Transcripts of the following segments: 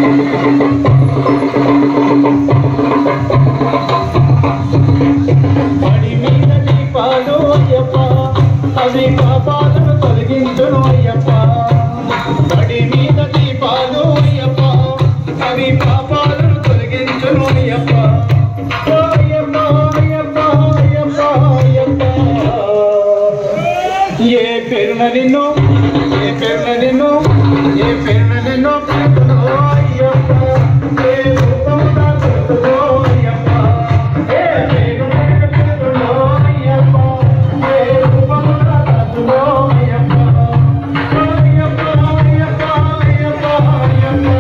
పడి మీద దీపాలు అయ్యప్ప అవి పాపాలను తొలగించును అయ్యప్ప పడి మీద దీపాలు అయ్యప్ప అవి పాపాలను తొలగించును అయ్యప్ప ఓ అయ్యప్ప అయ్యప్ప అయ్యప్ప అయ్యప్ప ఏ పేరున నిన్ను ఏ పేరున నిన్ను ఏ పేరున నిన్ను పిలుతును అయ్యప్ప ఏ రూపమున పిలుతును అయ్యప్ప ఏ పేరున నిన్ను పిలుతును అయ్యప్ప ఏ రూపమున పిలుతును అయ్యప్ప అయ్యప్ప అయ్యప్ప అయ్యప్ప అయ్యప్ప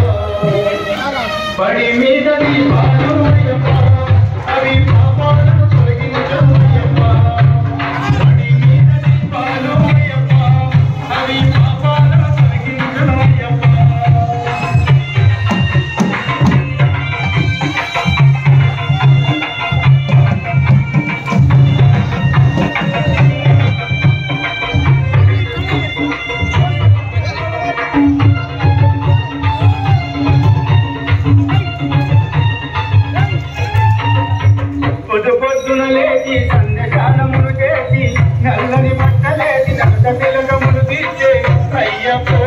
పడి మీద దీపాలు అయ్యప్ప అవి పాపాలను తొలగించు అయ్యప్ప పడి మీద దీపాలు అయ్యప్ప అవి పాపాలను తొలగించు అయ్యప్ప పొద్దు పొద్దున లేచి సంధ్యకాలములు చేసి నల్లని బట్టలేసి నలక తిలకములు తీర్చే అయ్యప్పో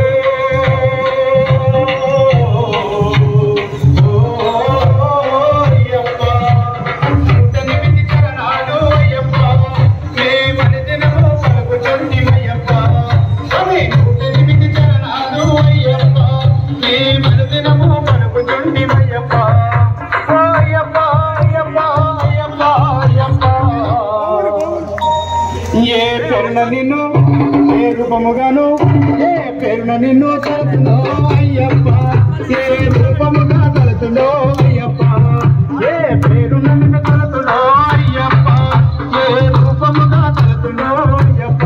ఓ అయ్యప్ప. పుట్టనిమిది చరణాలు అయ్యప్ప. మేమని దినము పలుకుచుంటిమయ్యప్ప. స్వామి, పుట్టనిమిది చరణాలు అయ్యప్ప. మేమని దినము పలుకుచుంటిమయ్యప్ప. ఓ అయ్యప్ప, అయ్యప్ప, అయ్యప్ప, అయ్యప్ప. ఏ పేరున నిన్ను ఏ రూపముగాను ఏ పేరున నిన్ను తలుతుందో అయ్యప్ప ఏ రూపముగా తలుతుందో అయ్యప్ప ఏ పేరున నిన్ను తలుతుందో అయ్యప్ప ఏ రూపముగా తలుతుందో అయ్యప్ప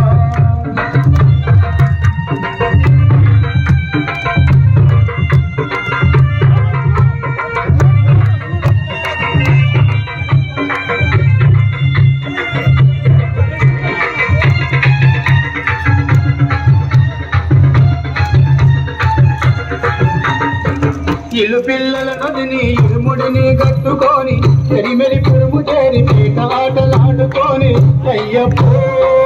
ఇల్లు పిల్లల నదిని ఇరుముడిని కట్టుకొని చెరిమెలి పురుము చేరి పీట ఆటలాడుకొని అయ్యప్పో